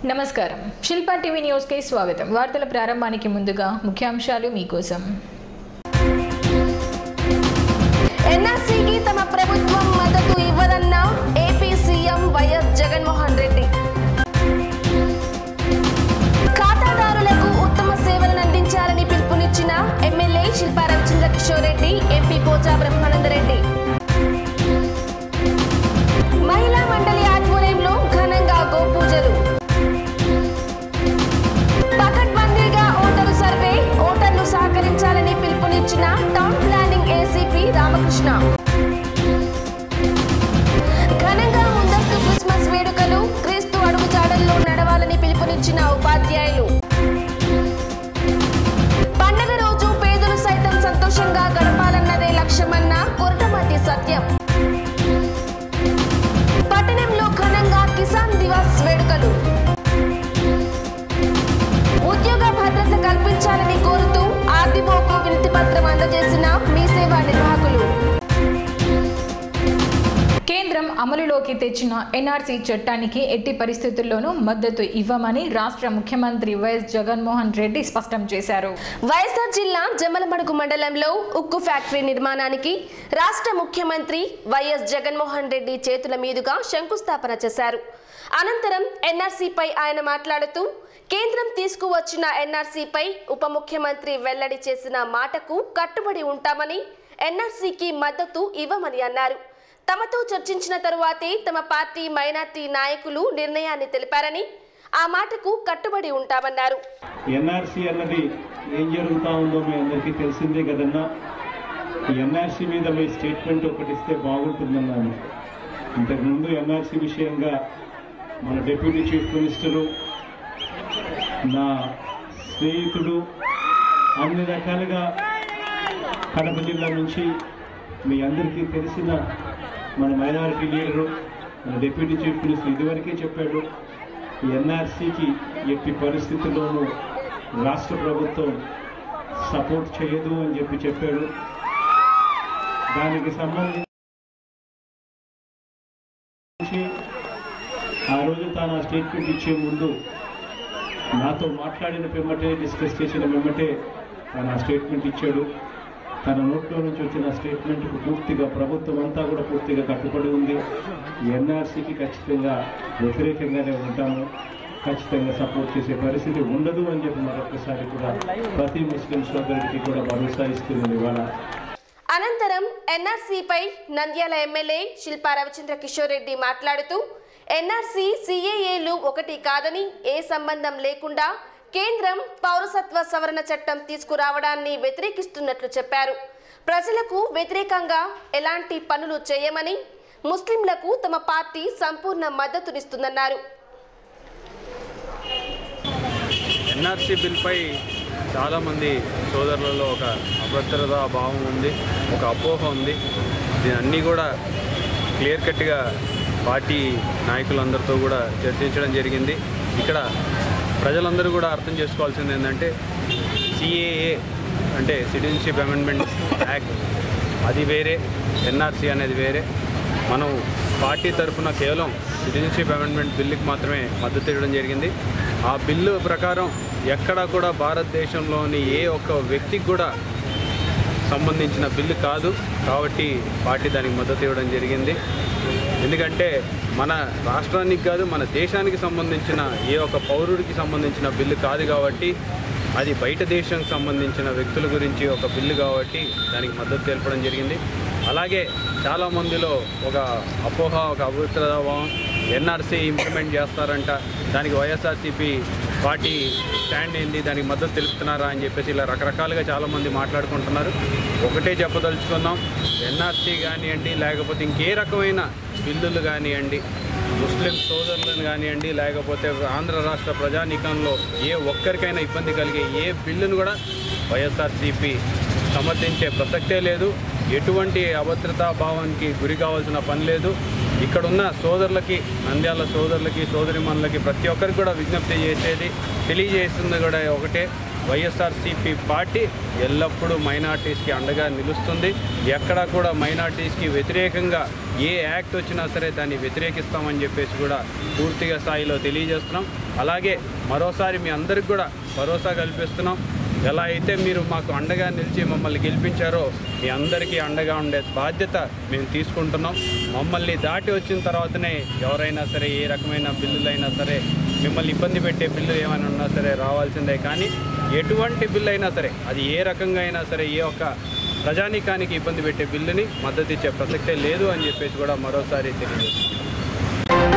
నమస్కారం Shilpa TV news కి స్వాగతం వార్తల ప్రారంభానికి ముందుగా ముఖ్యాంశాలు మీకోసం ఎన్ఆర్సీకి తమ ప్రభుత్వం మద్దతు ఇవ్వదన్న AP CM YS Jaganmohan Reddy ఖాతాదారులకు ఉత్తమ సేవలను అందించాలని పిలుపునిచ్చిన ఎమ్మెల్యే శిల్పా రవిచంద్ర కిషోర్ రెడ్డి ఎంపీ పోచా బ్రహ్మానందరెడ్డి మహిళా మండలి ఆధ్వర్యంలో ఘనంగా గోపూజలు పకడ్బందీగా ఓటరు సర్వే ఓటర్లు సహకరించాలని పిలుపునిచ్చిన టౌన్ ప్లానింగ్ ఏసీపీ రామకృష్ణ ఘనంగా ముందస్తు క్రిస్మస్ వేడుకలు క్రీస్తు అడుగుజాడల్లో నడవాలని పిలుపునిచ్చిన ఉపాధ్యాయులు పండగ రోజు పేదలు సైతం సంతోషంగా గడపాలన్నదే లక్ష్యమన్న కొరటమాటి సత్యం పట్టణంలో ఘనంగా కిసాన్ దివాస్ వేడుకలు ఉద్యోగ భద్రత కల్పించాలని కోరుతూ ఆర్డీఓకు వినతి పత్రం అందజేసిన మీ సేవా నిర్వాహకులు కేంద్రం అమలులోకి తెచ్చిన ఎన్ఆర్సీ చట్టానికి ఎట్టి పరిస్థితుల్లోనూ మద్దతు ఇవ్వమని రాష్ట్ర ముఖ్యమంత్రి వైఎస్ జగన్మోహన్ రెడ్డి స్పష్టం చేశారు వైఎస్ఆర్ జిల్లా జమలమడుగు మండలంలో ఉక్కు ఫ్యాక్టరీ నిర్మాణానికి రాష్ట్ర ముఖ్యమంత్రి వైఎస్ జగన్మోహన్ రెడ్డి చేతుల మీదుగా శంకుస్థాపన చేశారు అనంతరం ఎన్ఆర్సీపై ఆయన మాట్లాడుతూ కేంద్రం తీసుకువచ్చిన ఎన్ఆర్సీపై ఉప ముఖ్యమంత్రి వెల్లడి చేసిన మాటకు కట్టుబడి ఉంటామని ఎన్ఆర్సీకి మద్దతు ఇవ్వమని అన్నారు తమతో చర్చించిన తరువాతే తమ పార్టీ మైనార్టీ నాయకులు నిర్ణయాన్ని తెలిపారని ఆ మాటకు కట్టుబడి ఉంటామన్నారు ఎన్ఆర్సీ అన్నది ఏం జరుగుతూ ఉందో మీ అందరికీ తెలిసిందే కదన్నా ఈ ఎన్ఆర్సీ మీద మీ స్టేట్మెంట్ ఒకటి ఇస్తే బాగుంటుందన్నాను ఇంతకుముందు ఎన్ఆర్సీ విషయంగా మన డిప్యూటీ చీఫ్ మినిస్టరు నా స్నేహితుడు అన్ని రకాలుగా కడప జిల్లా నుంచి మీ అందరికీ తెలిసిన మన మైనారిటీ లీడరు మన డిప్యూటీ చీఫ్ మినిస్టర్ ఇదివరకే చెప్పాడు ఈ ఎన్ఆర్సీకి ఎట్టి పరిస్థితుల్లోనూ రాష్ట్ర ప్రభుత్వం సపోర్ట్ చేయదు అని చెప్పి చెప్పాడు దానికి సంబంధించి ఆ రోజు తాను ఆ స్టేట్మెంట్ ఇచ్చే ముందు నాతో మాట్లాడిన పిమ్మటే డిస్కస్ చేసిన పిమ్మటే తను ఆ స్టేట్మెంట్ ఇచ్చాడు తన నోట్లో నుంచి వచ్చిన స్టేట్మెంట్కు పూర్తిగా ప్రభుత్వం అంతా కూడా పూర్తిగా కట్టుబడి ఉంది ఎన్ఆర్సీకి ఖచ్చితంగా వ్యతిరేకంగానే ఉంటాము ఖచ్చితంగా సపోర్ట్ చేసే పరిస్థితి ఉండదు అని చెప్పి మరొకసారి కూడా ప్రతి ముస్లిం సోదరుడికి కూడా భరోసా ఇస్తుంది ఇవాళ అనంతరం ఎన్ఆర్సీపై నంద్యాల ఎమ్మెల్యే శిల్పా రవిచంద్ర కిషోర్ రెడ్డి మాట్లాడుతూ ఎన్ఆర్సీ సిఏఏలు ఒకటి కాదని ఏ సంబంధం లేకుండా కేంద్రం పౌరసత్వ సవరణ చట్టం తీసుకురావడాన్ని వ్యతిరేకిస్తున్నట్లు చెప్పారు ప్రజలకు వ్యతిరేకంగా ఎలాంటి పనులు చేయమని ముస్లింలకు తమ పార్టీ సంపూర్ణ మద్దతునిస్తుందన్నారు ఎన్ఆర్సీ బిల్పై చాలామంది సోదరులలో ఒక అభద్రతా భావం ఉంది ఒక అపోహ ఉంది దీని అన్నీ కూడా క్లియర్ కట్గా పార్టీ నాయకులందరితో కూడా చర్చించడం జరిగింది ఇక్కడ ప్రజలందరూ కూడా అర్థం చేసుకోవాల్సింది ఏంటంటే సిఏఏ అంటే సిటిజన్షిప్ అమెండ్మెంట్ యాక్ట్ అది వేరే ఎన్ఆర్సీ అనేది వేరే మనం పార్టీ తరఫున కేవలం సిటిజన్షిప్ అమెండ్మెంట్ బిల్లుకి మాత్రమే మద్దతు ఇవ్వడం జరిగింది ఆ బిల్లు ప్రకారం ఎక్కడా కూడా భారతదేశంలోని ఏ ఒక్క వ్యక్తికి కూడా సంబంధించిన బిల్లు కాదు కాబట్టి పార్టీ దానికి మద్దతు ఇవ్వడం జరిగింది ఎందుకంటే మన రాష్ట్రానికి కాదు మన దేశానికి సంబంధించిన ఏ ఒక్క పౌరుడికి సంబంధించిన బిల్లు కాదు కాబట్టి అది బయట దేశానికి సంబంధించిన వ్యక్తుల గురించి ఒక బిల్లు కాబట్టి దానికి మద్దతు తెలపడం జరిగింది అలాగే చాలామందిలో ఒక అపోహ ఒక అభిప్రాయం ఎన్ఆర్సీ ఇంప్లిమెంట్ చేస్తారంట దానికి వైఎస్ఆర్సీపీ పార్టీ స్టాండ్ ఏంది దానికి మద్దతు తెలుపుతున్నారా అని చెప్పేసి ఇలా రకరకాలుగా చాలామంది మాట్లాడుకుంటున్నారు ఒకటే చెప్పదలుచుకుందాం ఎన్ఆర్సీ కానివ్వండి లేకపోతే ఇంకే రకమైన బిల్లులు కానివ్వండి ముస్లిం సోదరులను కానివ్వండి లేకపోతే ఆంధ్ర రాష్ట్ర ప్రజానీకంలో ఏ ఒక్కరికైనా ఇబ్బంది కలిగే ఏ బిల్లును కూడా వైఎస్ఆర్సీపీ సమర్థించే ప్రసక్తే లేదు ఎటువంటి అభద్రతా భావానికి గురి కావాల్సిన పని లేదు ఇక్కడ ఉన్న సోదరులకి నంద్యాల సోదరులకి సోదరిమణులకి ప్రతి ఒక్కరికి కూడా విజ్ఞప్తి చేసేది తెలియజేస్తుంది కూడా ఒకటే వైఎస్ఆర్సీపీ పార్టీ ఎల్లప్పుడూ మైనార్టీస్కి అండగా నిలుస్తుంది ఎక్కడా కూడా మైనార్టీస్కి వ్యతిరేకంగా ఏ యాక్ట్ వచ్చినా సరే దాన్ని వ్యతిరేకిస్తామని చెప్పేసి కూడా పూర్తిగా స్థాయిలో తెలియజేస్తున్నాం అలాగే మరోసారి మీ అందరికి కూడా భరోసా కల్పిస్తున్నాం ఎలా అయితే మీరు మాకు అండగా నిలిచి మమ్మల్ని గెలిపించారో మీ అందరికీ అండగా ఉండే బాధ్యత మేము తీసుకుంటున్నాం మమ్మల్ని దాటి వచ్చిన తర్వాతనే ఎవరైనా సరే ఏ రకమైన బిల్లులైనా సరే మిమ్మల్ని ఇబ్బంది పెట్టే బిల్లు ఏమైనా ఉన్నా సరే రావాల్సిందే కానీ ఎటువంటి బిల్లు అయినా సరే అది ఏ రకంగా అయినా సరే ఏ ఒక్క ప్రజానీకానికి ఇబ్బంది పెట్టే బిల్లుని మద్దతు ఇచ్చే ప్రసక్తే లేదు అని చెప్పేసి కూడా మరోసారి తెలియజేస్తున్నాం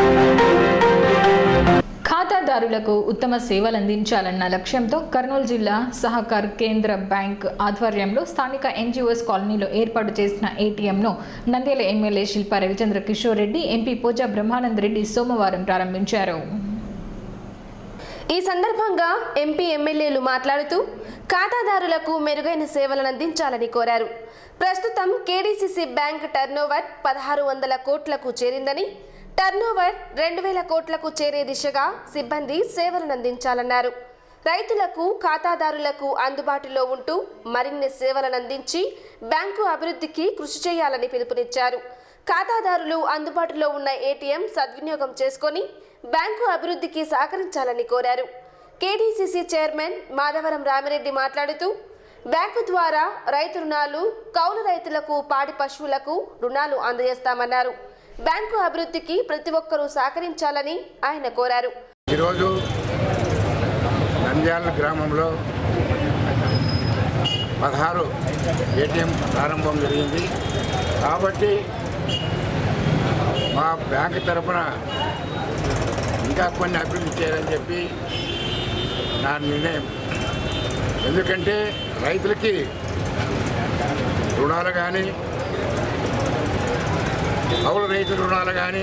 ఖాతాదారులకు ఉత్తమ సేవలు అందించాలన్న లక్ష్యంతో కర్నూలు జిల్లా సహకార్ కేంద్ర బ్యాంక్ ఆధ్వర్యంలో స్థానిక ఎన్జిఓస్ కాలనీలో ఏర్పాటు చేసిన ఏటీఎంను నంద్యాల ఎమ్మెల్యే శిల్పా రవిచంద్ర కిషోర్ రెడ్డి ఎంపీ పోచా బ్రహ్మానంద్ రెడ్డి సోమవారం ప్రారంభించారు ఈ సందర్భంగా ఎంపీ ఎమ్మెల్యేలు మాట్లాడుతూ ఖాతాదారులకు మెరుగైన సేవలను అందించాలని కోరారు ప్రస్తుతం కేడీసీసీ బ్యాంక్ టర్నోవర్ పదహారు వందల కోట్లకు చేరిందని టర్నోవర్ రెండు వేల కోట్లకు చేరే దిశగా సిబ్బంది సేవలను అందించాలన్నారు రైతులకు ఖాతాదారులకు అందుబాటులో ఉంటూ మరిన్ని సేవలను అందించి బ్యాంకు అభివృద్ధికి కృషి చేయాలని పిలుపునిచ్చారు ఖాతాదారులు అందుబాటులో ఉన్న ఏటీఎం సద్వినియోగం చేసుకొని బ్యాంకు అభివృద్ధికి సహకరించాలని కోరారు కేడీసీసీ చైర్మన్ మాధవరం రామిరెడ్డి మాట్లాడుతూ బ్యాంకు ద్వారా రైతు రుణాలు కౌలు రైతులకు పాడి పశువులకు రుణాలు అందజేస్తామన్నారు బ్యాంకు అభివృద్ధికి ప్రతి ఒక్కరూ సహకరించాలని ఆయన కోరారు ఈరోజు నంద్యాల గ్రామంలో పదహారు ఏటీఎం ప్రారంభం జరిగింది కాబట్టి మా బ్యాంక్ తరఫున ఇంకా కొన్ని అభివృద్ధి చేయాలని చెప్పి నా నిర్ణయం ఎందుకంటే రైతులకి రుణాలు కానీ కౌలు రైతు రుణాలు కానీ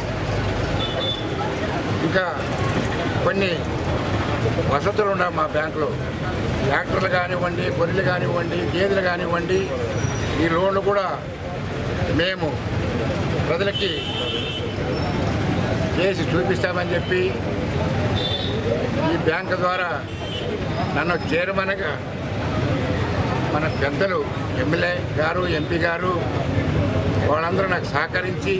ఇంకా కొన్ని వసతులు ఉన్నాయి మా బ్యాంకులో ట్రాక్టర్లు కానివ్వండి గొర్రెలు కానివ్వండి గేదెలు కానివ్వండి ఈ లోన్లు కూడా మేము ప్రజలకి చేసి చూపిస్తామని చెప్పి ఈ బ్యాంకు ద్వారా నన్ను చైర్మన్గా మన పెద్దలు ఎమ్మెల్యే గారు ఎంపీ గారు వాళ్ళందరూ నాకు సహకరించి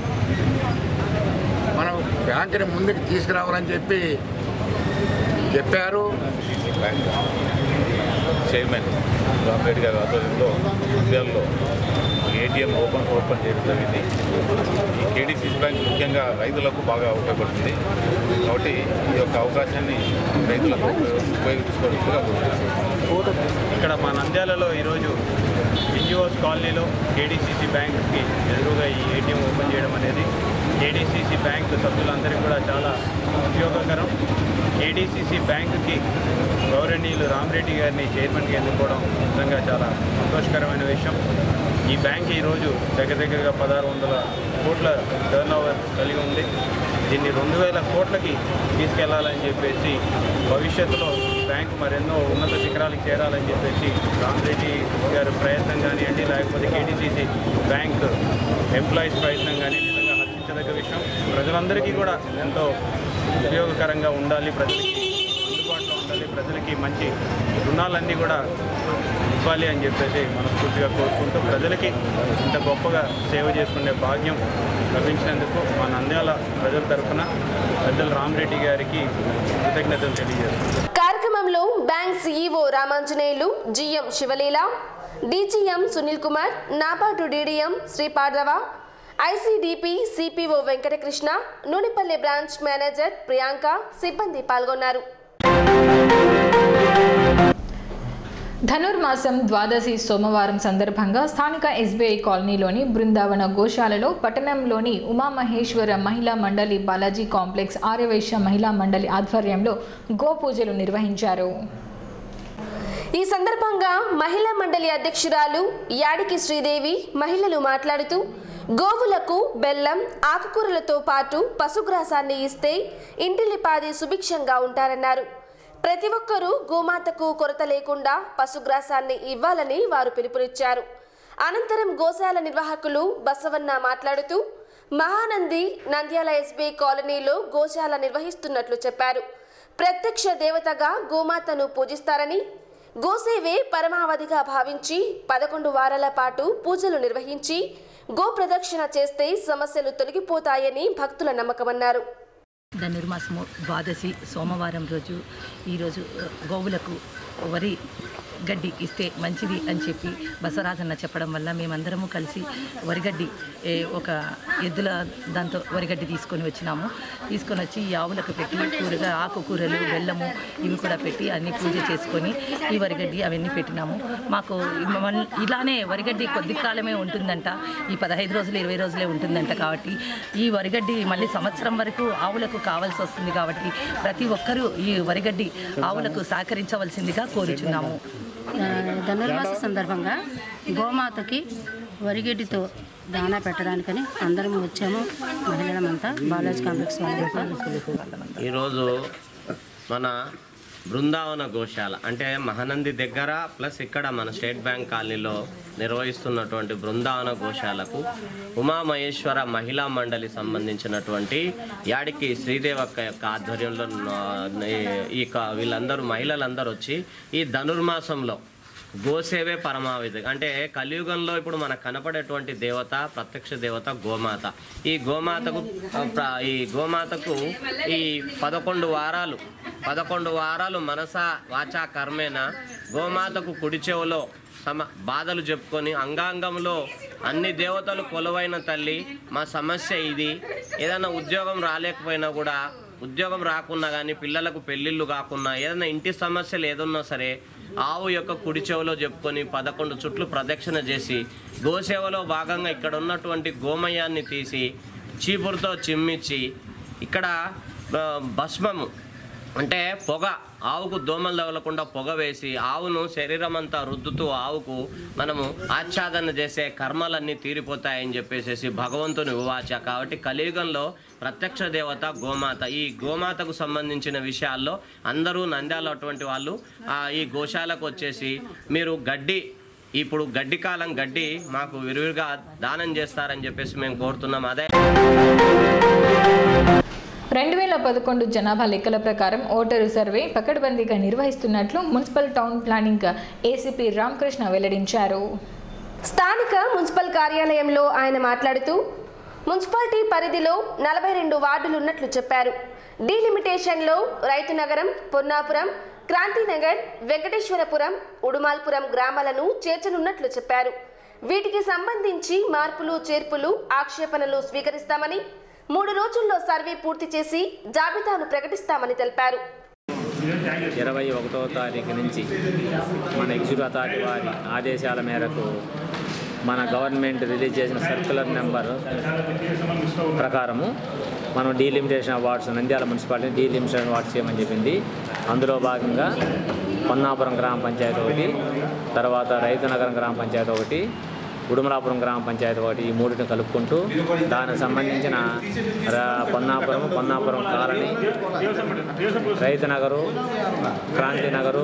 మనం బ్యాంకుని ముందుకు తీసుకురావాలని చెప్పి చెప్పారు బ్యాంక్ చైర్మన్ రామరెడ్డి గారి ఆధ్వర్యంలో నంద్యాలలో ఏటీఎం ఓపెన్ ఓపెన్ చేయడం జరిగింది ఈ కేడీసీసీ బ్యాంక్ ముఖ్యంగా రైతులకు బాగా ఉపయోగపడుతుంది కాబట్టి ఈ యొక్క అవకాశాన్ని రైతులకు ఉపయోగించుకోవాల్సిందిగా కోరుతున్నాను ఇక్కడ మా నంద్యాలలో ఈరోజు ఎన్జిఓస్ కాలనీలో కేడీసీసీ బ్యాంక్కి ఎదురుగా ఈ ఏటీఎం ఓపెన్ చేయడం అనేది కేడీసీసీ బ్యాంక్ సభ్యులందరికీ కూడా చాలా ఉపయోగకరం కేడీసీసీ బ్యాంకుకి గౌరవనీయులు రామరెడ్డి గారిని చైర్మన్గా ఎన్నుకోవడం నిజంగా చాలా సంతోషకరమైన విషయం ఈ బ్యాంక్ ఈరోజు దగ్గర దగ్గరగా పదహారు వందల కోట్ల టర్న్ ఓవర్ కలిగి ఉంది దీన్ని రెండు వేల కోట్లకి తీసుకెళ్లాలని చెప్పేసి భవిష్యత్తులో ఈ బ్యాంక్ మరెన్నో ఉన్నత శిఖరాలకు చేరాలని చెప్పేసి రామరెడ్డి గారి ప్రయత్నం కానివ్వండి లేకపోతే కేటీసీసీ బ్యాంక్ ఎంప్లాయీస్ ప్రయత్నం కానీ నిజంగా హర్షించదగ్గ విషయం ప్రజలందరికీ కూడా ఎంతో ఉపయోగకరంగా ఉండాలి ప్రజలకి అందుబాటులో ఉండాలి ప్రజలకి మంచి రుణాలన్నీ కూడా ఇవ్వాలి అని చెప్పేసి మనస్ఫూర్తిగా కోరుకుంటూ ప్రజలకి ఇంత గొప్పగా సేవ చేసుకునే భాగ్యం లభించినందుకు మా నంద్యాల ప్రజల తరఫున పెద్దలు రామరెడ్డి గారికి కృతజ్ఞతలు తెలియజేస్తున్నాను కార్యక్రమంలో bank CEO Ramanjaneyulu GM Sivaleela DGM Sunil Kumar NABARD DDM Sri Pardhava ICDP CPO Venkatakrishna Nunepalli branch manager Priyanka సిబ్బంది పాల్గొన్నారు ధనుర్మాసం ద్వాదశి సోమవారం సందర్భంగా స్థానిక ఎస్బీఐ కాలనీలోని బృందావన గోశాలలో పట్టణంలోని ఉమామహేశ్వర మహిళా మండలి బాలాజీ కాంప్లెక్స్ ఆర్యవైశ్య మహిళా మండలి ఆధ్వర్యంలో గోపూజలు నిర్వహించారు ఈ సందర్భంగా మహిళా మండలి అధ్యక్షురాలు యాడికి శ్రీదేవి మహిళలు మాట్లాడుతూ గోవులకు బెల్లం ఆకుకూరలతో పాటు పశుగ్రాసాన్ని ఇస్తే ఇంటిలిపాది సుభిక్షంగా ఉంటారన్నారు ప్రతి ఒక్కరూ గోమాతకు కొరత లేకుండా పశుగ్రాసాన్ని ఇవ్వాలని వారు పిలుపునిచ్చారు అనంతరం గోశాల నిర్వాహకులు బసవన్న మాట్లాడుతూ మహానంది నంద్యాల ఎస్బీ కాలనీలో గోశాల నిర్వహిస్తున్నట్లు చెప్పారు ప్రత్యక్ష దేవతగా గోమాతను పూజిస్తారని గోసేవే పరమావధిగా భావించి పదకొండు వారాల పాటు పూజలు నిర్వహించి గో ప్రదక్షిణ చేస్తే సమస్యలు తొలగిపోతాయని భక్తుల నమ్మకమన్నారు ధనుర్మాసము ద్వాదశి సోమవారం రోజు ఈరోజు ఆ, గోవులకు వరి గడ్డి ఇస్తే మంచిది అని చెప్పి బసవరాజన్న చెప్పడం వల్ల మేమందరము కలిసి వరిగడ్డి ఏ, ఒక ఎద్దుల దాంతో వరిగడ్డి తీసుకొని వచ్చినాము తీసుకొని వచ్చి ఈ ఆవులకు పెట్టి కూరగా ఆకుకూరలు బెల్లము ఇవి కూడా పెట్టి అన్ని పూజ చేసుకొని ఈ వరిగడ్డి అవన్నీ పెట్టినాము మాకు మమ్మల్ని ఇలానే వరిగడ్డి కొద్ది కాలమే ఉంటుందంట ఈ పదహైదు రోజులు ఇరవై రోజులే ఉంటుందంట కాబట్టి ఈ వరిగడ్డి మళ్ళీ సంవత్సరం వరకు ఆవులకు కావాల్సి వస్తుంది కాబట్టి ప్రతి ఒక్కరూ ఈ వరిగడ్డి ఆవులకు సహకరించవలసిందిగా కోరుచున్నాము ఆ, ధనుర్మాస సందర్భంగా గోమాతకి వరిగడ్డితో దానా పెట్టడానికని అందరం వచ్చాము మహిళలమంతా బాలాజీ కాంప్లెక్స్ వాళ్ళంతా ఈరోజు మన బృందావన గోశాల అంటే మహానంది దగ్గర ప్లస్ ఇక్కడ మన స్టేట్ బ్యాంక్ కాలనీలో నిర్వహిస్తున్నటువంటి బృందావన గోశాలకు ఉమామహేశ్వర మహిళా మండలి సంబంధించినటువంటి యాడికి శ్రీదేవక్క యొక్క ఆధ్వర్యంలో ఆ, ఈ క- వీళ్ళందరూ మహిళలందరూ వచ్చి ఈ ధనుర్మాసంలో గోసేవే పరమావిధి అంటే కలియుగంలో ఇప్పుడు మనకు కనపడేటువంటి దేవత ప్రత్యక్ష దేవత గోమాత ఈ గోమాతకు ఆ, ప్ర- ఈ గోమాతకు ఈ పదకొండు వారాలు పదకొండు వారాలు మనస వాచా కర్మేన గోమాతకు కుడి చెవులో సమ బాధలు చెప్పుకొని అంగాంగంలో అన్ని దేవతలు కొలువైన తల్లి మా సమస్య ఇది ఏదైనా ఉద్యోగం రాలేకపోయినా కూడా ఉద్యోగం రాకున్నా కానీ పిల్లలకు పెళ్ళిళ్ళు కాకున్నా ఏదైనా ఇంటి సమస్యలు ఏదన్నా సరే ఆవు యొక్క కుడి చెవులో చెప్పుకొని పదకొండు చుట్లు ప్రదక్షిణ చేసి గోసేవలో భాగంగా ఇక్కడ ఉన్నటువంటి గోమయాన్ని తీసి చీపురుతో చిమ్మిచ్చి ఇక్కడ ఆ, భస్మము అంటే పొగ ఆవుకు దోమలు తగలకుండా పొగ వేసి ఆవును శరీరం అంతా రుద్దుతూ ఆవుకు మనము ఆచ్ఛాదన చేసే కర్మలన్నీ తీరిపోతాయని చెప్పేసి భగవంతుని ఉవాచ కాబట్టి కలియుగంలో ప్రత్యక్ష దేవత గోమాత ఈ గోమాతకు సంబంధించిన విషయాల్లో అందరూ నంద్యాల అటువంటి వాళ్ళు ఆ, ఈ గోశాలకు వచ్చేసి మీరు గడ్డి ఇప్పుడు గడ్డి కాలం గడ్డి మాకు విరివిగా దానం చేస్తారని చెప్పేసి మేము కోరుతున్నాం అదే రెండు వేల పదకొండు జనాభా లెక్కల ప్రకారం ఓటరు సర్వే పకడ్బందీగా నిర్వహిస్తున్నట్లు municipal town planning ACP Ramakrishna వెల్లడించారు స్థానిక మున్సిపల్ కార్యాలయంలో ఆయన మాట్లాడుతూ మున్సిపాలిటీ పరిధిలో నలభై రెండు వార్డులు ఉన్నట్లు చెప్పారు డీలిమిటేషన్లో రైతు నగరం పొన్నాపురం క్రాంతినగర్ వెంకటేశ్వరపురం ఉడుమాల్పురం గ్రామాలను చేర్చనున్నట్లు చెప్పారు వీటికి సంబంధించి మార్పులు చేర్పులు ఆక్షేపణలు స్వీకరిస్తామని మూడు రోజుల్లో సర్వే పూర్తి చేసి జాబితాను ప్రకటిస్తామని తెలిపారు ఇరవై ఒకటో తారీఖు నుంచి మన ఎగ్జిక్యూటివ్ అథారిటీ వారి ఆదేశాల మేరకు మన గవర్నమెంట్ రిలీజ్ చేసిన సర్క్యులర్ నెంబర్ ప్రకారము మనం delimitation awards Nandyal municipality delimitation awards చేయమని చెప్పింది అందులో భాగంగా పొన్నాపురం గ్రామ పంచాయతీ ఒకటి తర్వాత రైతునగరం గ్రామ పంచాయతీ ఒకటి ఉడుమలాపురం గ్రామ పంచాయతీ ఒకటి ఈ మూడింటిని కలుపుకుంటూ దానికి సంబంధించిన రా- పొన్నాపురం పొన్నాపురం కాలనీ రైతు నగరు క్రాంతి నగరు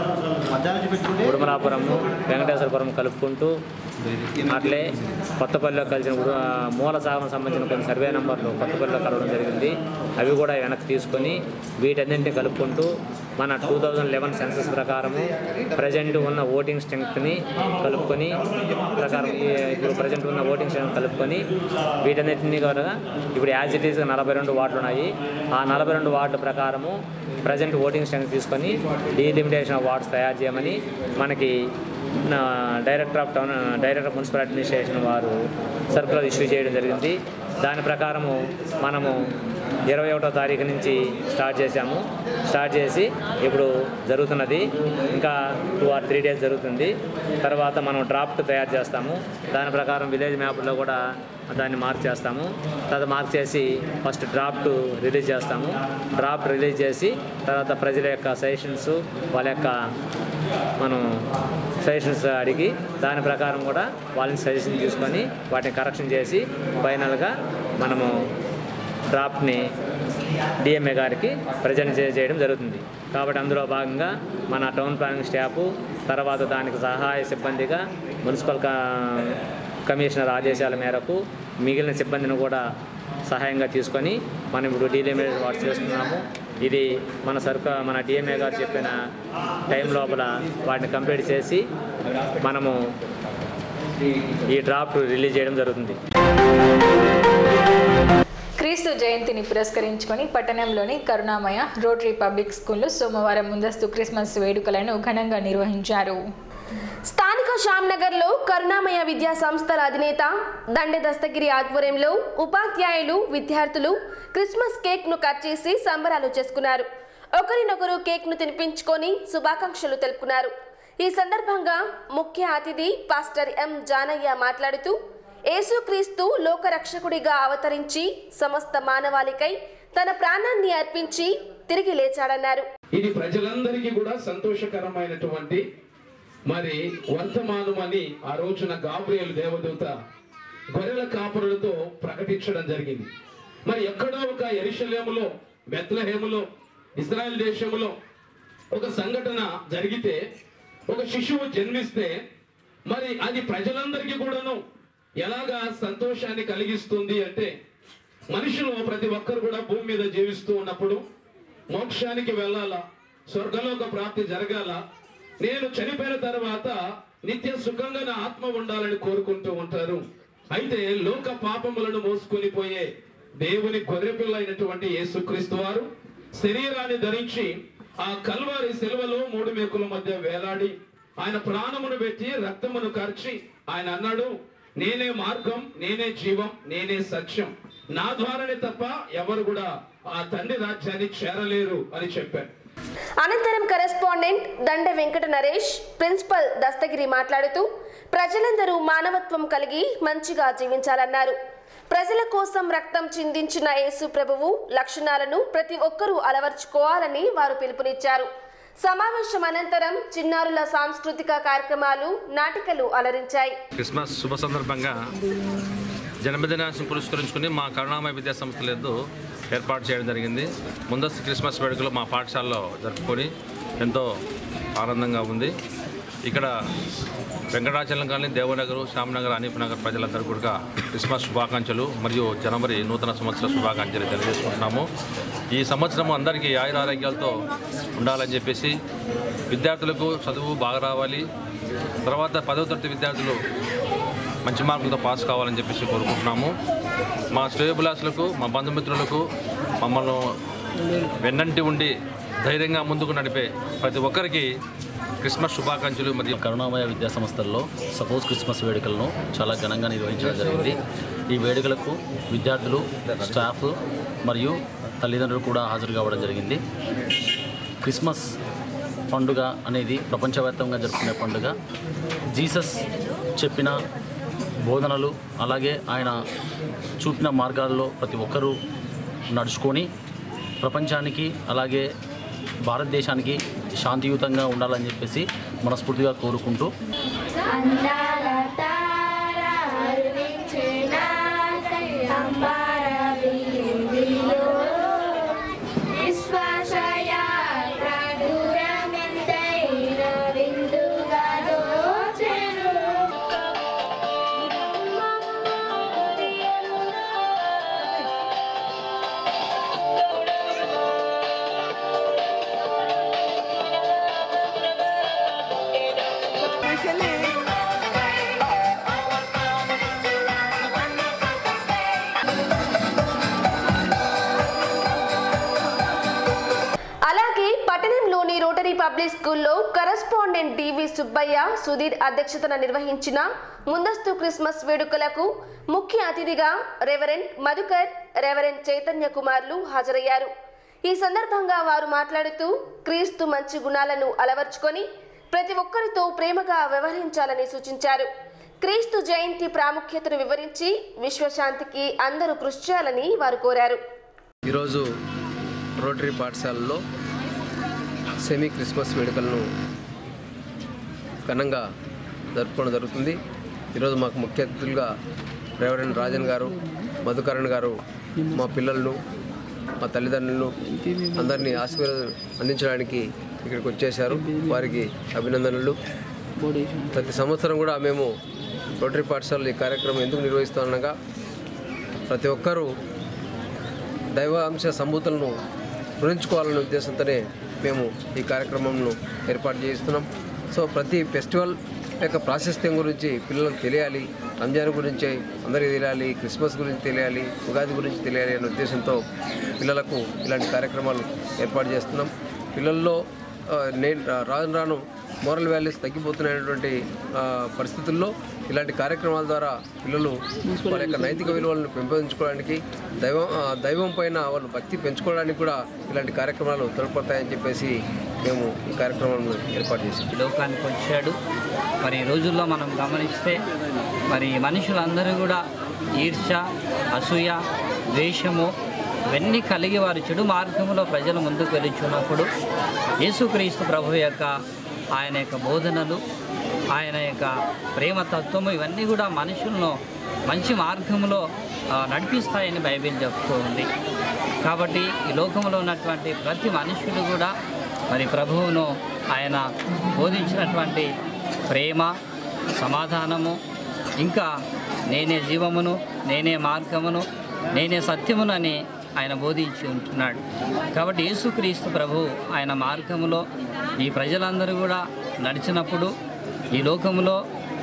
ఉడుమలాపురము వెంకటేశ్వరపురం కలుపుకుంటూ అట్లే కొత్తపల్లిలో కలిసిన ఉడు- మూల సాగం సంబంధించిన కొన్ని సర్వే నెంబర్లు కొత్తపల్లిలో కలవడం జరిగింది అవి కూడా వెనక్కి తీసుకొని వీటన్నింటినీ కలుపుకుంటూ మన టూ థౌజండ్ లెవెన్ సెన్సస్ ప్రకారము ప్రజెంట్ ఉన్న ఓటింగ్ స్ట్రెంగ్త్ని కలుపుకొని ప్రకారం ఈ- ఇప్పుడు ప్రజెంట్ ఉన్న ఓటింగ్ స్ట్రెంగ్త్ కలుపుకొని వీటన్నిటిని కూడా ఇప్పుడు యాజ్ ఇట్ ఈస్ నలభై రెండు వార్డులు ఉన్నాయి ఆ నలభై రెండు వార్డుల ప్రకారము ప్రజెంట్ ఓటింగ్ స్ట్రెంగ్త్ తీసుకొని డీలిమిటేషన్ ఆఫ్ వార్డ్స్ తయారు చేయమని మనకి నా director of town director of municipal administration వారు సర్కులర్ ఇష్యూ చేయడం జరిగింది దాని ప్రకారము మనము ఇరవై ఒకటో తారీఖు నుంచి స్టార్ట్ చేశాము స్టార్ట్ చేసి ఇప్పుడు జరుగుతున్నది ఇంకా టూ ఆర్ త్రీ డేస్ జరుగుతుంది తర్వాత మనం డ్రాఫ్ట్ తయారు చేస్తాము దాని ప్రకారం విలేజ్ మ్యాప్లో కూడా దాన్ని మార్క్ చేస్తాము తర్వాత మార్క్ చేసి ఫస్ట్ డ్రాఫ్ట్ రిలీజ్ చేస్తాము డ్రాఫ్ట్ రిలీజ్ చేసి తర్వాత ప్రజల యొక్క సజెషన్స్ వాళ్ళ యొక్క మనం సజెషన్స్ అడిగి దాని ప్రకారం కూడా వాళ్ళని సజెషన్ తీసుకొని వాటిని కరెక్షన్ చేసి ఫైనల్గా మనము డ్రాఫ్ట్ని డిఎంఏ గారికి ప్రజెంట్ చే- చేయడం జరుగుతుంది కాబట్టి అందులో భాగంగా మన టౌన్ ప్లానింగ్ స్టాఫ్ తర్వాత దానికి సహాయ సిబ్బందిగా మున్సిపల్ కా- కమిషనర్ ఆదేశాల మేరకు మిగిలిన సిబ్బందిని కూడా సహాయంగా తీసుకొని మనం ఇప్పుడు డీఎంఏ వాడు చేస్తున్నాము ఇది మన సర్క మన డిఎంఏ గారు చెప్పిన టైం లోపల వాటిని కంప్లీట్ చేసి మనము ఈ డ్రాఫ్ట్ రిలీజ్ చేయడం జరుగుతుంది క్రీస్తు జయంతిని పురస్కరించుకొని పట్టణంలోని కరుణామయ రోటరీ పబ్లిక్ స్కూల్లో సోమవారం ముందస్తు క్రిస్మస్ వేడుకలను ఘనంగా నిర్వహించారు స్థానిక శ్యామ్నగర్లో కరుణామయ విద్యా సంస్థల అధినేత దండె దస్తగిరి ఆధ్వర్యంలో ఉపాధ్యాయులు విద్యార్థులు క్రిస్మస్ కేక్ను కట్ చేసి సంబరాలు చేసుకున్నారు ఒకరినొకరు కేక్ను తినిపించుకొని శుభాకాంక్షలు తెలుపుకున్నారు ఈ సందర్భంగా ముఖ్య అతిథి పాస్టర్ ఎం జానయ్య మాట్లాడుతూ యేసుక్రీస్తు లోకరక్షకుడిగా అవతరించి సమస్త మానవాళికై తన ప్రాణాన్ని అర్పించి తిరిగి లేచాడన్నారు ఇది ప్రజలందరికీ కూడా సంతోషకరమైనటువంటి మరి వర్తమానం అని ఆ రోజున గాబ్రియల్ దేవదూత గొర్రెల కాపురులతో ప్రకటించడం జరిగింది మరి ఎక్కడో ఒక ఎరిశలేములో బెత్లహేములో ఇజ్రాయెల్ దేశములో ఒక సంఘటన జరిగితే ఒక శిశువు జన్మిస్తే మరి అది ప్రజలందరికీ కూడాను ఎలాగా సంతోషాన్ని కలిగిస్తుంది అంటే మనుషులు ప్రతి ఒక్కరు కూడా భూమి మీద జీవిస్తూ ఉన్నప్పుడు మోక్షానికి వెళ్ళాలా స్వర్గలోక ప్రాప్తి జరగాల నేను చనిపోయిన తర్వాత నిత్య సుఖంగా నా ఆత్మ ఉండాలని కోరుకుంటూ ఉంటారు అయితే లోక పాపములను మోసుకొని పోయే దేవుని గొర్రెపిల్ల అయినటువంటి యేసుక్రీస్తు వారు శరీరాన్ని ధరించి ఆ కల్వారి సెలవులో మూడు మేకుల మధ్య వేలాడి ఆయన ప్రాణమును పెట్టి రక్తమును కార్చి ఆయన అన్నాడు నేనే మార్గం నేనే జీవం నేనే సత్యం నా ద్వారానే తప్ప ఎవరు కూడా ఆ తండ్రి రాజ్యాన్ని చేరలేరు అని చెప్పారు అనంతరం కరెస్పాండెంట్ దండ వెంకట నరేష్ ప్రిన్సిపల్ దస్తగిరి మాట్లాడుతూ ప్రజలందరూ మానవత్వం కలిగి మంచిగా జీవించాలన్నారు ప్రజల కోసం రక్తం చిందించిన యేసు ప్రభువు లక్షణాలను ప్రతి ఒక్కరూ అలవర్చుకోవాలని వారు పిలుపునిచ్చారు సమావేశం అనంతరం చిన్నారుల సాంస్కృతిక కార్యక్రమాలు నాటికలు అలరించాయి క్రిస్మస్ శుభ సందర్భంగా జన్మదినాన్ని పురస్కరించుకుని మా కరుణామయ విద్యా సంస్థలందు ఏర్పాటు చేయడం జరిగింది ముందస్తు క్రిస్మస్ వేడుకలు మా పాఠశాలలో జరుపుకొని ఎంతో ఆనందంగా ఉంది ఇక్కడ వెంకటాచలం కానీ దేవనగర్ శ్యామనగర్ అనీఫ్ నగర్ ప్రజలందరూ కూడా క్రిస్మస్ శుభాకాంక్షలు మరియు జనవరి నూతన సంవత్సర శుభాకాంక్షలు తెలియజేసుకుంటున్నాము ఈ సంవత్సరం అందరికీ ఆయుర ఆరోగ్యాలతో ఉండాలని చెప్పేసి విద్యార్థులకు చదువు బాగా రావాలి తర్వాత పదవ తరగతి విద్యార్థులు మంచి మార్కులతో పాస్ కావాలని చెప్పేసి కోరుకుంటున్నాము మా శ్రేయబులాసులకు మా బంధుమిత్రులకు మమ్మల్ని వెన్నంటి ఉండి ధైర్యంగా ముందుకు నడిపే ప్రతి ఒక్కరికి క్రిస్మస్ శుభాకాంక్షలు మరియు కరుణామయ విద్యా సంస్థల్లో సపోజ్ క్రిస్మస్ వేడుకలను చాలా ఘనంగా నిర్వహించడం జరిగింది ఈ వేడుకలకు విద్యార్థులు స్టాఫ్ మరియు తల్లిదండ్రులు కూడా హాజరు కావడం జరిగింది క్రిస్మస్ పండుగ అనేది ప్రపంచవ్యాప్తంగా జరుపుకునే పండుగ జీసస్ చెప్పిన బోధనలు అలాగే ఆయన చూపిన మార్గాల్లో ప్రతి ఒక్కరూ నడుచుకొని ప్రపంచానికి అలాగే భారతదేశానికి శాంతియుతంగా ఉండాలని చెప్పేసి మనస్ఫూర్తిగా కోరుకుంటూ అందాల తార అరుణించిన అంబార వీధిలో విశ్వాసయాత్ర దూరమెంతైన విందుగా దోచెను. అలాగే పట్టణంలోని రోటరీ పబ్లిక్ స్కూల్లో కరస్పాండెంట్ డివి సుబ్బయ్య సుధీర్ అధ్యక్షతన నిర్వహించిన ముందస్తు క్రిస్మస్ వేడుకలకు ముఖ్య అతిథిగా రెవరెంట్ మధుకర్ రెవరెంట్ చైతన్య కుమార్లు హాజరయ్యారు ఈ సందర్భంగా వారు మాట్లాడుతూ క్రీస్తు మంచి గుణాలను అలవర్చుకొని ప్రతి ఒక్కరితో ప్రేమగా వ్యవహరించాలని సూచించారు క్రీస్తు జయంతి ప్రాముఖ్యతను వివరించి విశ్వశాంతికి అందరూ కృషి చేయాలని వారు కోరారు ఈరోజు రోటరీ పాఠశాలలో సెమీ క్రిస్మస్ వేడుకలను ఘనంగా జరుపుకోవడం జరుగుతుంది ఈరోజు మాకు ముఖ్య అతిథులుగా రెవరెండ్ రాజన్ గారు మధుకరణ్ గారు మా పిల్లలను మా తల్లిదండ్రులను అందరినీ ఆశీర్వాదం అందించడానికి ఇక్కడికి వచ్చేసారు వారికి అభినందనలు ప్రతి సంవత్సరం కూడా మేము రోటరీ పాఠశాలలో ఈ కార్యక్రమం ఎందుకు నిర్వహిస్తామనగా ప్రతి ఒక్కరూ దైవాంశ సంబూతులను రుణించుకోవాలనే ఉద్దేశంతోనే మేము ఈ కార్యక్రమంను ఏర్పాటు చేస్తున్నాం సో ప్రతి ఫెస్టివల్ యొక్క ప్రాశస్త్యం గురించి పిల్లలకు తెలియాలి రంజాన్ గురించి అందరికీ తెలియాలి క్రిస్మస్ గురించి తెలియాలి ఉగాది గురించి తెలియాలి అనే ఉద్దేశంతో పిల్లలకు ఇలాంటి కార్యక్రమాలు ఏర్పాటు చేస్తున్నాం పిల్లల్లో ఆ, నేను రాను రాను మోరల్ వాల్యూస్ తగ్గిపోతున్నటువంటి ఆ, పరిస్థితుల్లో ఇలాంటి కార్యక్రమాల ద్వారా పిల్లలు వాళ్ళ యొక్క నైతిక విలువలను పెంపొందించుకోవడానికి దైవం ఆ, దైవం పైన వాళ్ళు భక్తి పెంచుకోవడానికి కూడా ఇలాంటి కార్యక్రమాలు తోడ్పడతాయని చెప్పేసి మేము ఈ కార్యక్రమాలను ఏర్పాటు చేసాం ఈ లోకానికి వచ్చాడు మరి ఈ రోజుల్లో మనం గమనిస్తే మరి మనుషులందరూ కూడా ఈర్ష అసూయ ద్వేషము ఇవన్నీ కలిగి వారి చెడు మార్గంలో ప్రజలు ముందుకు వెళుచున్నప్పుడు యేసుక్రీస్తు ప్రభు యొక్క ఆయన యొక్క బోధనలు ఆయన యొక్క ప్రేమతత్వము ఇవన్నీ కూడా మనుషులను మంచి మార్గంలో ఆ, నడిపిస్తాయని బైబిల్ చెప్తూ ఉంది కాబట్టి ఈ లోకంలో ఉన్నటువంటి ప్రతి మనుషుడు కూడా మరి ప్రభువును ఆయన బోధించినటువంటి ప్రేమ సమాధానము ఇంకా నేనే జీవమును నేనే మార్గమును నేనే సత్యమును అని ఆయన బోధించి ఉంటున్నాడు కాబట్టి యేసుక్రీస్తు ప్రభు ఆయన మార్గములో ఈ ప్రజలందరూ కూడా నడిచినప్పుడు ఈ లోకములో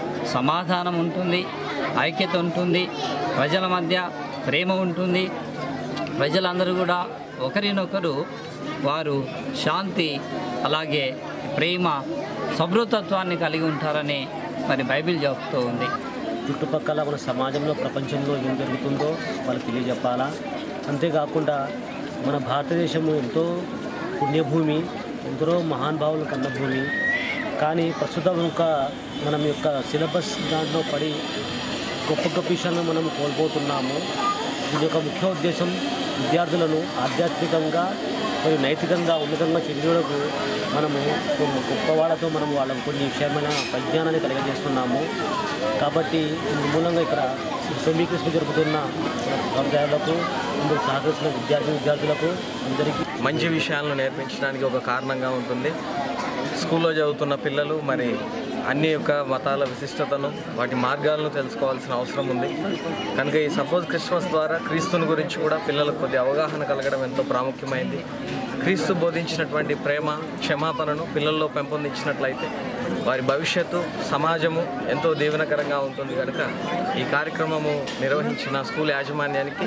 సమాధానం ఉంటుంది ఐక్యత ఉంటుంది ప్రజల మధ్య ప్రేమ ఉంటుంది ప్రజలందరూ కూడా ఒకరినొకరు వారు శాంతి అలాగే ప్రేమ సభృతత్వాన్ని కలిగి ఉంటారని మరి బైబిల్ చెప్తూ ఉంది చుట్టుపక్కల మన సమాజంలో ప్రపంచంలో ఏం జరుగుతుందో వాళ్ళకి తెలియజెప్పాలా అంతేకాకుండా మన భారతదేశము ఎంతో పుణ్యభూమి ఎందరో మహానుభావులు కన్న భూమి కానీ ప్రస్తుతం ఒక మనం యొక్క సిలబస్ దాంట్లో పడి గొప్ప గొప్ప విషయాలను మనం కోల్పోతున్నాము దీని యొక్క ముఖ్య ఉద్దేశం విద్యార్థులను ఆధ్యాత్మికంగా మరియు నైతికంగా ఉన్నతంగా చెందినకు మనము కొన్ని గొప్ప వాళ్ళతో మనం వాళ్ళకు కొన్ని విషయమైన పరిజ్ఞానాన్ని కలిగజేస్తున్నాము కాబట్టి దీని మూలంగా ఇక్కడ సమీకృష్ణ జరుపుతున్న సముదాయాలకు ఇందుకు సహకరిస్తున్న విద్యార్థి విద్యార్థులకు అందరికీ మంచి విషయాలను నేర్పించడానికి ఒక కారణంగా ఉంటుంది స్కూల్లో చదువుతున్న పిల్లలు మరి అన్ని యొక్క మతాల విశిష్టతను వాటి మార్గాలను తెలుసుకోవాల్సిన అవసరం ఉంది కనుక ఈ సపోజ్ క్రిస్మస్ ద్వారా క్రీస్తుని గురించి కూడా పిల్లలకు కొద్ది అవగాహన కలగడం ఎంతో ప్రాముఖ్యమైంది క్రీస్తు బోధించినటువంటి ప్రేమ క్షమాపణను పిల్లల్లో పెంపొందించినట్లయితే వారి భవిష్యత్తు సమాజము ఎంతో దీవెనకరంగా ఉంటుంది కనుక ఈ కార్యక్రమము నిర్వహించిన స్కూల్ యాజమాన్యానికి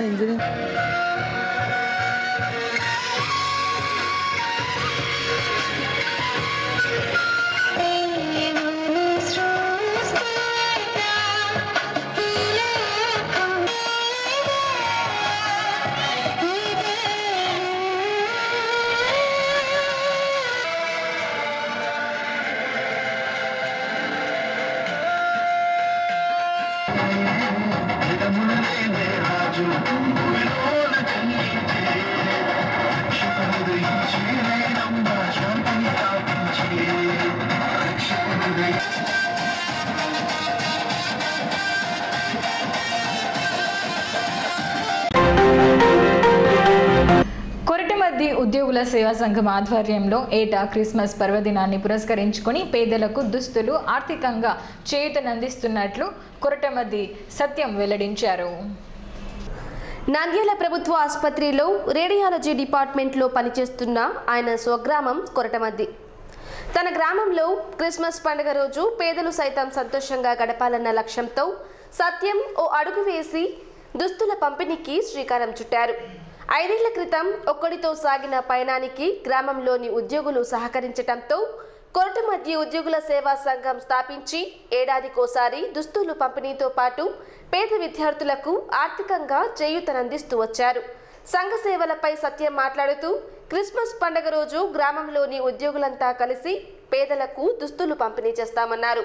కొరటిమద్ది ఉద్యోగుల సేవా సంఘం ఆధ్వర్యంలో ఏటా క్రిస్మస్ పర్వదినాన్ని పురస్కరించుకొని పేదలకు దుస్తులు ఆర్థికంగా చేయూతనందిస్తున్నట్లు కొరటమద్ది సత్యం వెల్లడించారు నంద్యాల ప్రభుత్వ ఆసుపత్రిలో రేడియాలజీ డిపార్ట్మెంట్లో పనిచేస్తున్న ఆయన స్వగ్రామం కొరటమద్ది తన గ్రామంలో క్రిస్మస్ పండుగ రోజు పేదలు సైతం సంతోషంగా గడపాలన్న లక్ష్యంతో సత్యం ఓ అడుగు వేసి దుస్తుల పంపిణీకి శ్రీకారం చుట్టారు ఐదేళ్ల క్రితం ఒక్కడితో సాగిన పయనానికి గ్రామంలోని ఉద్యోగులు సహకరించటంతో కొరట మధ్య ఉద్యోగుల సేవా సంఘం స్థాపించి ఏడాదికోసారి దుస్తులు పంపిణీతో పాటు పేద విద్యార్థులకు ఆర్థికంగా చేయూతనందిస్తూ వచ్చారు సంఘ సేవలపై సత్యం మాట్లాడుతూ క్రిస్మస్ పండుగ రోజు గ్రామంలోని ఉద్యోగులంతా కలిసి పేదలకు దుస్తులు పంపిణీ చేస్తామన్నారు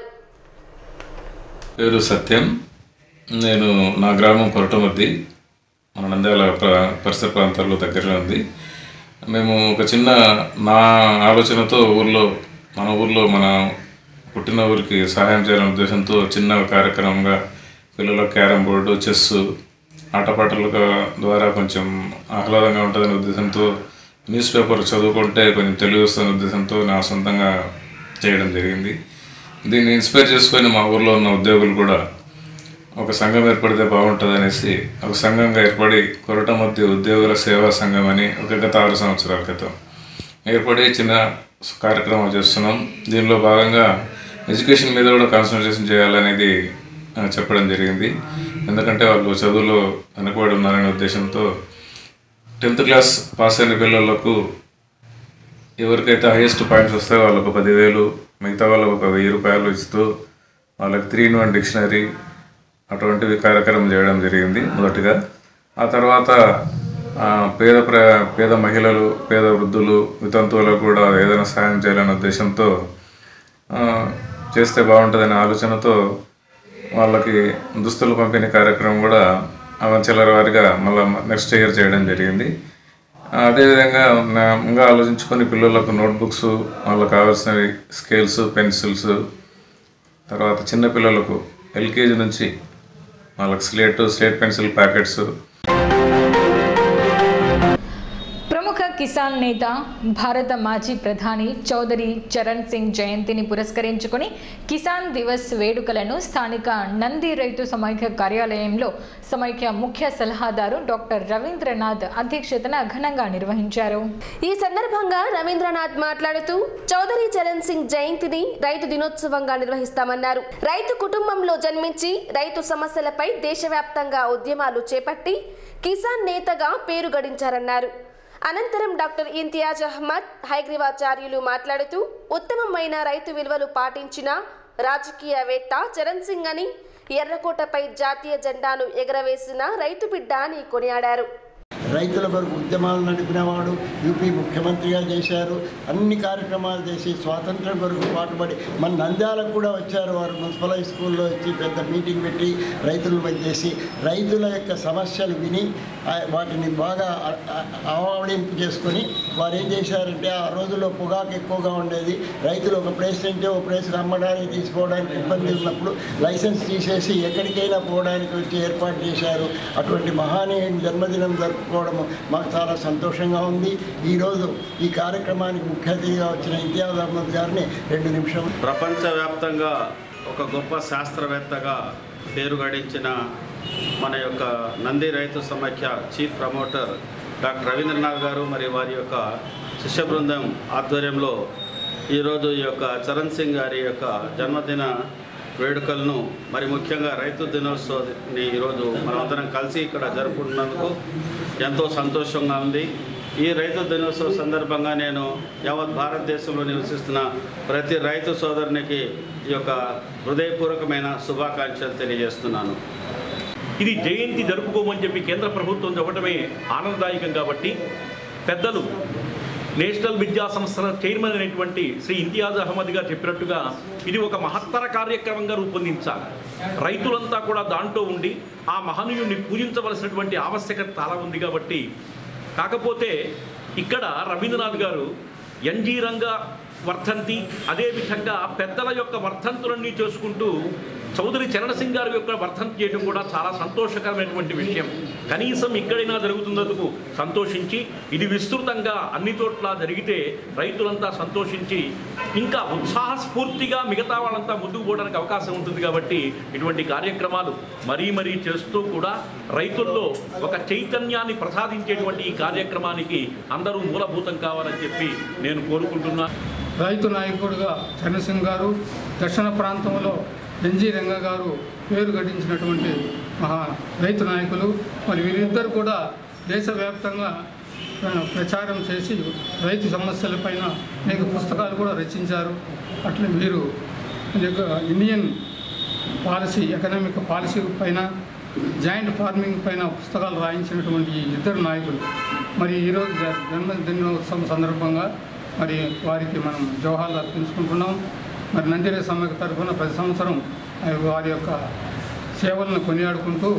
పేరు సత్యం నేను నా గ్రామం కొరటమద్ది మన నంద్యాల ప్ర- పరిసర ప్రాంతాల్లో దగ్గరలో ఉంది మేము ఒక చిన్న నా ఆలోచనతో ఊర్లో మన ఊర్లో మన పుట్టిన ఊరికి సహాయం చేయాలనే ఉద్దేశంతో చిన్న కార్యక్రమంగా పిల్లల క్యారమ్ బోర్డు చెస్ ఆటపాటల ద్వారా కొంచెం ఆహ్లాదంగా ఉంటుందనే ఉద్దేశంతో న్యూస్ పేపర్ చదువుకుంటే కొంచెం తెలివి వస్తుందనే ఉద్దేశంతో నా సొంతంగా చేయడం జరిగింది దీన్ని ఇన్స్పైర్ చేసుకొని మా ఊర్లో ఉన్న ఉద్యోగులు కూడా ఒక సంఘం ఏర్పడితే బాగుంటుంది అనేసి ఒక సంఘంగా ఏర్పడి కొరటమద్ది ఉద్యోగుల సేవా సంఘం అని ఒక గత ఆరు సంవత్సరాల క్రితం ఏర్పడి చిన్న కార్యక్రమాలు చేస్తున్నాం దీనిలో భాగంగా ఎడ్యుకేషన్ మీద కూడా కాన్సన్ట్రేషన్ చేయాలనేది ఆ, చెప్పడం జరిగింది ఎందుకంటే వాళ్ళు చదువులో వెనకబడి ఉన్నారనే ఉద్దేశంతో టెన్త్ క్లాస్ పాస్ అయిన పిల్లలకు ఎవరికైతే హైయెస్ట్ పాయింట్స్ వస్తాయో వాళ్ళకు పదివేలు మిగతా వాళ్ళకు ఒక వెయ్యి రూపాయలు ఇస్తూ వాళ్ళకి త్రీ ఇన్ వన్ డిక్షనరీ అటువంటివి కార్యక్రమం చేయడం జరిగింది మొదటిగా ఆ తర్వాత ఆ, పేద ప్ర పేద మహిళలు పేద వృద్ధులు వితంతువులకు కూడా ఏదైనా సాయం చేయాలనే ఉద్దేశంతో ఆ, చేస్తే బాగుంటుందనే ఆలోచనతో వాళ్ళకి దుస్తులు పంపిణీ కార్యక్రమం కూడా అవంచెల వారిగా మళ్ళీ నెక్స్ట్ ఇయర్ చేయడం జరిగింది అదేవిధంగా నా- ఇంకా ఆలోచించుకొని పిల్లలకు నోట్బుక్స్ వాళ్ళకి కావాల్సినవి స్కేల్స్ పెన్సిల్స్ తర్వాత చిన్న పిల్లలకు ఎల్కేజీ నుంచి వాళ్ళకి స్లేట్ స్లేట్ పెన్సిల్ ప్యాకెట్స్ ప్రముఖ కిసాన్ నేత భారత మాజీ ప్రధాని చౌదరి చరణ్ సింగ్ జయంతిని పురస్కరించుకొని కిసాన్ దివస్ వేడుకలను స్థానిక నంది రైతు సమైక్య కార్యాలయంలో సమైక్య ముఖ్య సలహాదారు డాక్టర్ రవీంద్రనాథ్ అధ్యక్షతన ఘనంగా నిర్వహించారు ఈ సందర్భంగా రవీంద్రనాథ్ మాట్లాడుతూ చౌదరి చరణ్ సింగ్ జయంతిని రైతు దినోత్సవంగా నిర్వహిస్తామన్నారు రైతు కుటుంబంలో జన్మించి రైతు సమస్యలపై దేశవ్యాప్తంగా ఉద్యమాలు చేపట్టి కిసాన్ నేతగా పేరు గడించారన్నారు అనంతరం డాక్టర్ ఇంతియాజ్ అహ్మద్ హైగ్రీవాచార్యులు మాట్లాడుతూ ఉత్తమమైన రైతు విలువలు పాటించిన రాజకీయవేత్త చరణ్ సింగ్ అని ఎర్రకోటపై జాతీయ జెండాను ఎగరవేసిన రైతు బిడ్డ అని కొనియాడారు రైతుల కొరకు ఉద్యమాలు నడిపినవాడు యూపీ ముఖ్యమంత్రిగా చేశారు అన్ని కార్యక్రమాలు చేసి స్వాతంత్రం కొరకు పాటుపడి మన నంద్యాలకు కూడా వచ్చారు వారు మున్సిపల్ హై స్కూల్లో వచ్చి పెద్ద మీటింగ్ పెట్టి రైతులను చేసి రైతుల యొక్క సమస్యలు విని ఆ, వాటిని బాగా ఆ- ఆ- ఆవడింపు చేసుకొని వారు ఏం చేశారంటే ఆ రోజుల్లో పొగాకు ఎక్కువగా ఉండేది రైతులు ఒక ప్లేస్ నుండి ఒక ప్లేస్కి అమ్మడానికి తీసుకోవడానికి ఇబ్బంది ఉన్నప్పుడు లైసెన్స్ తీసేసి ఎక్కడికైనా పోవడానికి వచ్చి ఏర్పాటు చేశారు అటువంటి మహానీయుని జన్మదినం జరుపుకోవడం మాకు చాలా సంతోషంగా ఉంది ఈరోజు ఈ కార్యక్రమానికి ముఖ్య అతిథిగా వచ్చిన ఇంతియాజ్ అహ్మద్ గారిని రెండు నిమిషం ప్రపంచవ్యాప్తంగా ఒక గొప్ప శాస్త్రవేత్తగా పేరు గడించిన మన యొక్క నంది రైతు సమాఖ్య చీఫ్ ప్రమోటర్ డాక్టర్ రవీంద్రనాథ్ గారు మరి వారి యొక్క శిష్య బృందం ఆధ్వర్యంలో ఈరోజు ఈ యొక్క చరణ్ సింగ్ గారి యొక్క జన్మదిన వేడుకలను మరి ముఖ్యంగా రైతు దినోత్సవాన్ని ఈరోజు మనమందరం కలిసి ఇక్కడ జరుపుకుంటున్నందుకు ఎంతో సంతోషంగా ఉంది ఈ రైతు దినోత్సవం సందర్భంగా నేను యావత్ భారతదేశంలో నివసిస్తున్న ప్రతి రైతు సోదరునికి ఈ యొక్క హృదయపూర్వకమైన శుభాకాంక్షలు తెలియజేస్తున్నాను ఇది జయంతి జరుపుకోమని చెప్పి కేంద్ర ప్రభుత్వం చెప్పడమే ఆనందదాయకం కాబట్టి పెద్దలు నేషనల్ విద్యా సంస్థల చైర్మన్ అయినటువంటి శ్రీ ఇంతియాజ్ అహ్మద్ గారు చెప్పినట్టుగా ఇది ఒక మహత్తర కార్యక్రమంగా రూపొందించాలి రైతులంతా కూడా దాంట్లో ఉండి ఆ మహనీయుని పూజించవలసినటువంటి ఆవశ్యకత చాలా ఉంది కాబట్టి కాకపోతే ఇక్కడ రవీంద్రనాథ్ గారు ఎన్జీ రంగ వర్ధంతి అదేవిధంగా పెద్దల యొక్క వర్ధంతులన్నీ చేసుకుంటూ చౌదరి చరణ్ సింగ్ గారి యొక్క వర్ధంతి చేయడం కూడా చాలా సంతోషకరమైనటువంటి విషయం కనీసం ఇక్కడైనా జరుగుతున్నందుకు సంతోషించి ఇది విస్తృతంగా అన్ని చోట్ల జరిగితే రైతులంతా సంతోషించి ఇంకా ఉత్సాహస్ఫూర్తిగా మిగతా వాళ్ళంతా ముందుకు పోవడానికి అవకాశం ఉంటుంది కాబట్టి ఇటువంటి కార్యక్రమాలు మరీ మరీ చేస్తూ కూడా రైతుల్లో ఒక చైతన్యాన్ని ప్రసాదించేటువంటి ఈ కార్యక్రమానికి అందరూ మూలభూతం కావాలని చెప్పి నేను కోరుకుంటున్నాను రైతు నాయకుడిగా చరణసింగ్ గారు దక్షిణ ప్రాంతంలో ఎన్జీ రంగ గారు పేరు గడించినటువంటి మహా రైతు నాయకులు మరి వీరిద్దరు కూడా దేశవ్యాప్తంగా ఆ, ప్రచారం చేసి రైతు సమస్యలపైన అనేక పుస్తకాలు కూడా రచించారు అట్లే వీరు అనేక ఇండియన్ పాలసీ ఎకనామిక్ పాలసీ పైన జాయింట్ ఫార్మింగ్ పైన పుస్తకాలు రాయించినటువంటి ఈ ఇద్దరు నాయకులు మరి ఈరోజు జ- జన్మదినోత్సవం సందర్భంగా మరి వారికి మనం జవహర్లు అర్పించుకుంటున్నాం మరి నందిరే సమ్మెకు తరఫున ప్రతి సంవత్సరం ఆ వారి యొక్క సేవలను కొనియాడుకుంటూ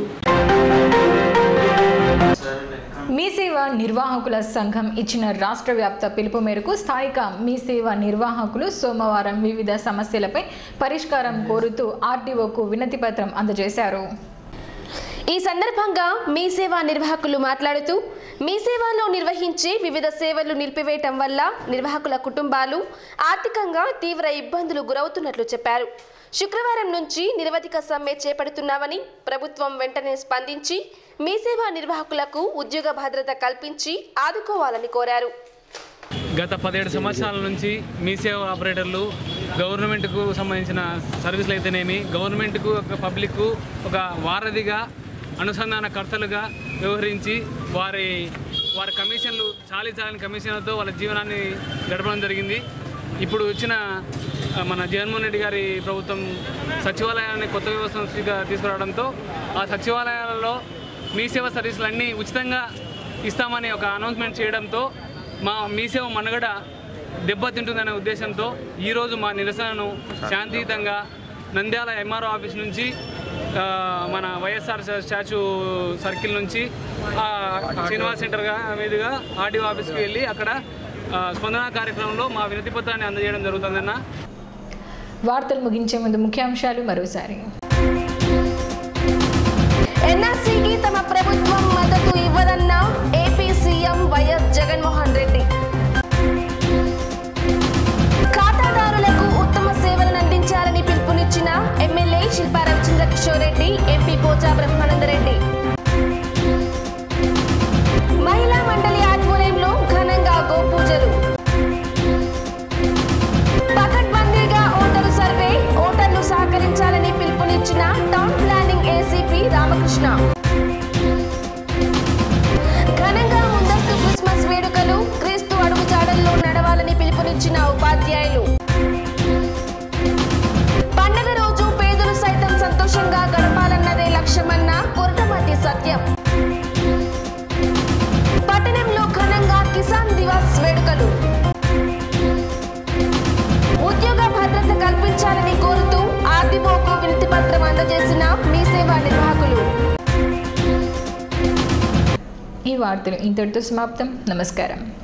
మీ సేవ నిర్వాహకుల సంఘం ఇచ్చిన రాష్ట్ర వ్యాప్త పిలుపు మేరకు స్థానిక మీ సేవ నిర్వాహకులు సోమవారం వివిధ సమస్యలపై పరిష్కారం కోరుతూ ఆర్డీఓకు వినతి పత్రం అందజేశారు ఈ సందర్భంగా మీ సేవా నిర్వాహకులు మాట్లాడుతూ మీ సేవలో నిర్వహించే వివిధ సేవలు నిలిపివేయటం వల్ల నిర్వాహకుల కుటుంబాలు ఆర్థికంగా తీవ్ర ఇబ్బందులు గురవుతున్నట్లు చెప్పారు శుక్రవారం నుంచి నిరవధిక సమ్మె చేపడుతున్నామని ప్రభుత్వం వెంటనే స్పందించి మీ సేవా నిర్వాహకులకు ఉద్యోగ భద్రత కల్పించి ఆదుకోవాలని కోరారు గత పదిహేడు సంవత్సరాల నుంచి మీ సేవ ఆపరేటర్లు గవర్నమెంట్కు సంబంధించిన సర్వీసులు అయితేనేమి గవర్నమెంట్కు ఒక పబ్లిక్కు ఒక వారధిగా అనుసంధానకర్తలుగా వ్యవహరించి వారి వారి కమిషన్లు చాలీ చాలని కమిషన్లతో వాళ్ళ జీవనాన్ని గడపడం జరిగింది ఇప్పుడు వచ్చిన ఆ, మన జగన్మోహన్ రెడ్డి గారి ప్రభుత్వం సచివాలయాన్ని కొత్త వ్యవస్థను స్వీక- తీసుకురావడంతో ఆ సచివాలయాలలో మీ సేవ సర్వీసులు అన్నీ ఉచితంగా ఇస్తామని ఒక అనౌన్స్మెంట్ చేయడంతో మా మీ సేవ మనుగడ దెబ్బతింటుందనే ఉద్దేశంతో ఈరోజు మా నిరసనను శాంతియుతంగా నంద్యాల ఎంఆర్ఓ ఆఫీస్ నుంచి ఆ, మన వైఎస్ఆర్ స్టాచ్యూ సర్కిల్ నుంచి ఆ, శ్రీనివాస్ సెంటర్ గా- మీదుగా ఆర్డీఓ ఆఫీస్కి వెళ్ళి అక్కడ ఆ, స్పందన కార్యక్రమంలో మా వినతి పత్రాన్ని అందజేయడం జరుగుతుందన్న వార్తలు ముగించే ముందు ముఖ్యాంశాలు మరోసారి ఎన్ఆర్సీకి తమ ప్రభుత్వం మద్దతు ఇవ్వదన్న AP CM YS Jaganmohan Reddy ఖాతాదారులకు ఉత్తమ సేవలను అందించాలని పిలుపునిచ్చిన ఎమ్మెల్యే శిల్పా రవిచంద్ర కిషోర్ రెడ్డి ఎంపీ పోచా బ్రహ్మానందరెడ్డి మహిళా మండలి ఆధ్వర్యంలో ఘనంగా గోపూజలు పకడ్బందీగా ఓటరు సర్వే ఓటర్లు సహకరించాలని పిలుపునిచ్చిన టౌన్ ప్లానింగ్ ఏసీపీ రామకృష్ణ ఘనంగా ముందస్తు క్రిస్మస్ వేడుకలు క్రీస్తు అడుగుజాడల్లో నడవాలని పిలుపునిచ్చిన ఉపాధ్యాయులు పండగ రోజు పేదలు సైతం సంతోషంగా గడపాలన్నదే లక్ష్యమన్న కొరటమతి సత్యం పట్టణంలో ఘనంగా కిసాన్ దివాస్ వేడుకలు ఉద్యోగ భద్రత కల్పించాలని కోరుతూ ఆర్డీఓకు వినతి పత్రం అందజేసిన మీ సేవా నిర్వాహకులు ఈ వార్తలు ఇంతటితో సమాప్తం నమస్కారం